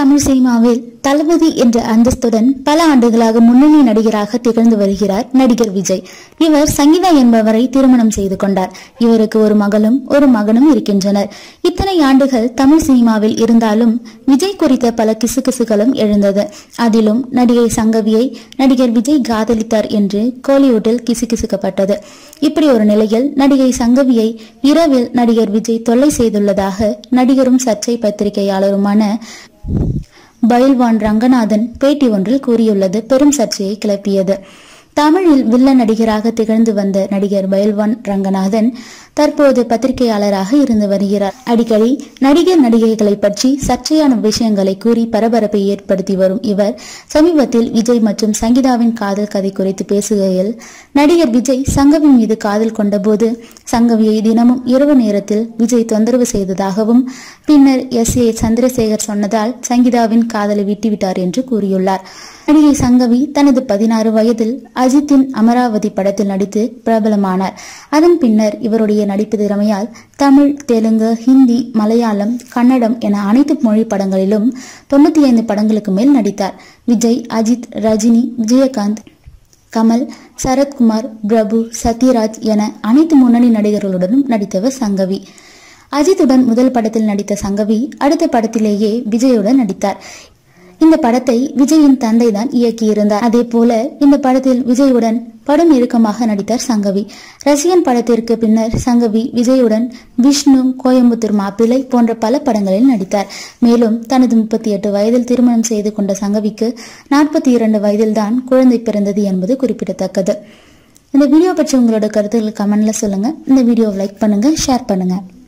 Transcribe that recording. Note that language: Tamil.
தமிழ் சினிமாவில் தளபதி என்ற அந்தஸ்துடன் பல ஆண்டுகளாக முன்னணி நடிகராக திகழ்ந்து வருகிறார் நடிகர் விஜய் இவர் சங்கீதா என்பவரை திருமணம் செய்து கொண்டார் இவருக்கு ஒரு மகளும் ஒரு மகனும் இருக்கின்றனர் இத்தனை ஆண்டுகள் தமிழ் சினிமாவில் இருந்தாலும் விஜய் குறித்த பல கிசுகிசுகளும் எழுந்தது அதிலும் நடிகை சங்கவியை நடிகர் விஜய் காதலித்தார் என்று கோலிவுட்டில் கிசுகிசுக்கப்பட்டது இப்படி ஒரு நிலையில் நடிகை சங்கவியை இரவில் நடிகர் விஜய் தொல்லை செய்துள்ளதாக நடிகரும் சர்ச்சை பத்திரிகையாளருமான பயில்வான் ரங்கநாதன் பேட்டி ஒன்றில் கூறியுள்ளது பெரும் சர்ச்சையை கிளப்பியது தமிழில் வில்ல நடிகராக திகழ்ந்து வந்த நடிகர் பயில்வான் ரங்கநாதன் தற்போது பத்திரிகையாளராக இருந்து வருகிறார் அடிக்கடி நடிகர் நடிகைகளை பற்றி சர்ச்சையான விஷயங்களை கூறி பரபரப்பை ஏற்படுத்தி வரும் இவர் சமீபத்தில் விஜய் மற்றும் சங்கீதாவின் காதல் கதை குறித்து பேசுகையில் நடிகர் விஜய் சங்கவி மீது காதல் கொண்டபோது சங்கவியை தினமும் இரவு நேரத்தில் விஜய் தொந்தரவு செய்ததாகவும் பின்னர் எஸ் ஏ சந்திரசேகர் சொன்னதால் சங்கீதாவின் காதலை விட்டுவிட்டார் என்று கூறியுள்ளார் நடிகை சங்கவி தனது பதினாறு வயதில் அஜித்தின் அமராவதி படத்தில் நடித்து பிரபலமானார் அதன் பின்னர் இவருடைய நடிப்பு திறமையால் தமிழ் தெலுங்கு ஹிந்தி மலையாளம் கன்னடம் என அனைத்து மொழி படங்களிலும் தொண்ணூத்தி ஐந்து படங்களுக்கு மேல் நடித்தார் விஜய் அஜித் ரஜினி விஜயகாந்த் கமல் சரத்குமார் பிரபு சத்யராஜ் என அனைத்து முன்னணி நடிகர்களுடனும் நடித்தவர் சங்கவி அஜித்துடன் முதல் படத்தில் நடித்த சங்கவி அடுத்த படத்திலேயே விஜயுடன் நடித்தார் இந்த படத்தை விஜயின் தந்தை தான் இயக்கியிருந்தார் அதே போல இந்த படத்தில் விஜயுடன் படம் இறுக்கமாக நடித்தார் சங்கவி ரசிகன் படத்திற்கு பின்னர் சங்கவி விஜயுடன் விஷ்ணு கோயம்புத்தூர் மாப்பிள்ளை போன்ற பல படங்களில் நடித்தார் மேலும் தனது முப்பத்தி எட்டு வயதில் திருமணம் செய்து கொண்ட சங்கவிக்கு நாற்பத்தி இரண்டு வயதில்தான் குழந்தை பிறந்தது என்பது குறிப்பிடத்தக்கது இந்த வீடியோ பற்றி உங்களோட கருத்துக்கள் கமெண்ட்ல சொல்லுங்க இந்த வீடியோவை லைக் பண்ணுங்க ஷேர் பண்ணுங்க